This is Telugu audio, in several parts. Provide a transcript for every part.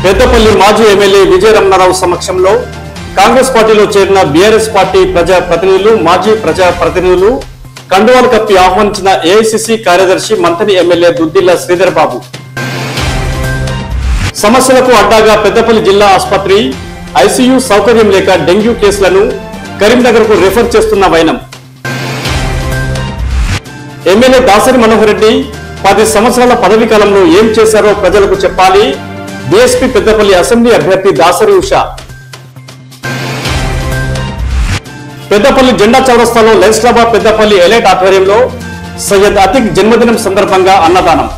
పెద్దపల్లి మాజీ ఎమ్మెల్యే విజయ రమణారావు సమక్షంలో కాంగ్రెస్ పార్టీలో చేరిన బీఆర్ఎస్ పార్టీ ప్రజా ప్రతినిధులు మాజీ ప్రజా ప్రతినిధులు కండువాలు కప్పి ఆహ్వానించిన ఏఐసిసి కార్యదర్శి మంతని ఎమ్మెల్యే దుద్దిల్ల శ్రీధర్ బాబు సమస్యలకు అడ్డాగా పెద్దపల్లి జిల్లా ఆసుపత్రి ఐసీయూ సౌకర్యం లేక డెంగ్యూ కేసులను కరీంనగర్ కు రిఫర్ చేస్తున్న వైనం ఎమ్మెల్యే దాసరి మనోహర్ రెడ్డి పది సంవత్సరాల పదవీ కాలంలో ఏం చేశారో ప్రజలకు చెప్పాలి బీఎస్పీ పెద్దపల్లి అసెంబ్లీ అభ్యర్థి దాసరి ఉషా పెద్దపల్లి జెండా చౌరస్తాలో lions club of Peddapalli elite ఆధ్వర్యంలో సయ్యద్ అతిక్ జన్మదినం సందర్భంగా అన్నదానం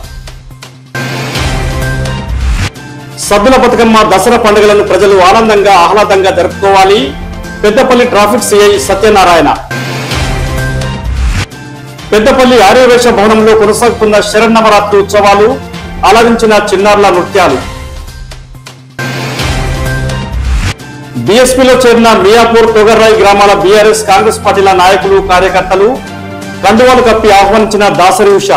సద్దుల బతుకమ్మ దసరా పండుగలను ప్రజలు ఆనందంగా ఆహ్లాదంగా జరుపుకోవాలి పెద్దపల్లి ట్రాఫిక్ సిఐ సత్యనారాయణ పెద్దపల్లి ఆర్యవేశ భవనంలో కొనసాగుతున్న శరన్నవరాత్రి ఉత్సవాలు అలరించిన చిన్నారుల నృత్యాలు బీఎస్పీలో చేరిన మియాపూర్ తొగర్రాయ్ గ్రామాల బీఆర్ఎస్ కాంగ్రెస్ పార్టీల నాయకులు కార్యకర్తలు కండువాలు కప్పి ఆహ్వానించిన దాసరి ఉష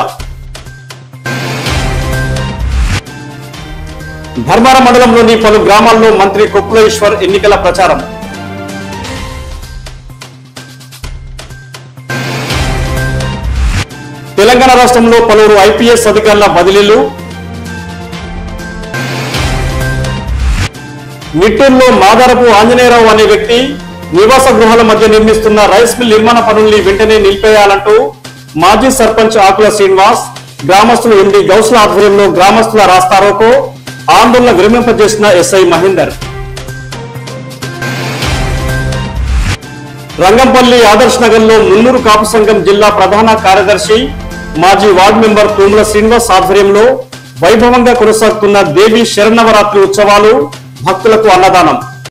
ధర్మారం మండలంలోని పలు గ్రామాల్లో మంత్రి కొప్పుల ఈశ్వర్ ఎన్నికల ప్రచారం తెలంగాణ రాష్ట్రంలో పలువురు ఐపీఎస్ అధికారుల బదిలీలు నిట్టూరులో మాదారపు ఆంజనేయరావు అనే వ్యక్తి నివాస గృహాల మధ్య నిర్మిస్తున్న రైస్ మిల్ నిర్మాణ పనుల్ని వెంటనే నిలిపేయాలంటూ మాజీ సర్పంచ్ ఆకుల శ్రీనివాస్ గ్రామస్తులు ఎండి గౌస్ల ఆధ్వర్యంలో గ్రామస్తుల రాస్తారోకో ఆందోళన విరమింపజేసిన ఎస్ఐ మహేందర్ రంగంపల్లి ఆదర్శ్ నగర్ లో మున్నూరు కాపు సంఘం జిల్లా ప్రధాన కార్యదర్శి మాజీ వార్డు మెంబర్ తూముల శ్రీనివాస్ ఆధ్వర్యంలో వైభవంగా కొనసాగుతున్న దేవి శరణవరాత్రి ఉత్సవాలు భక్తులకు అన్నదానం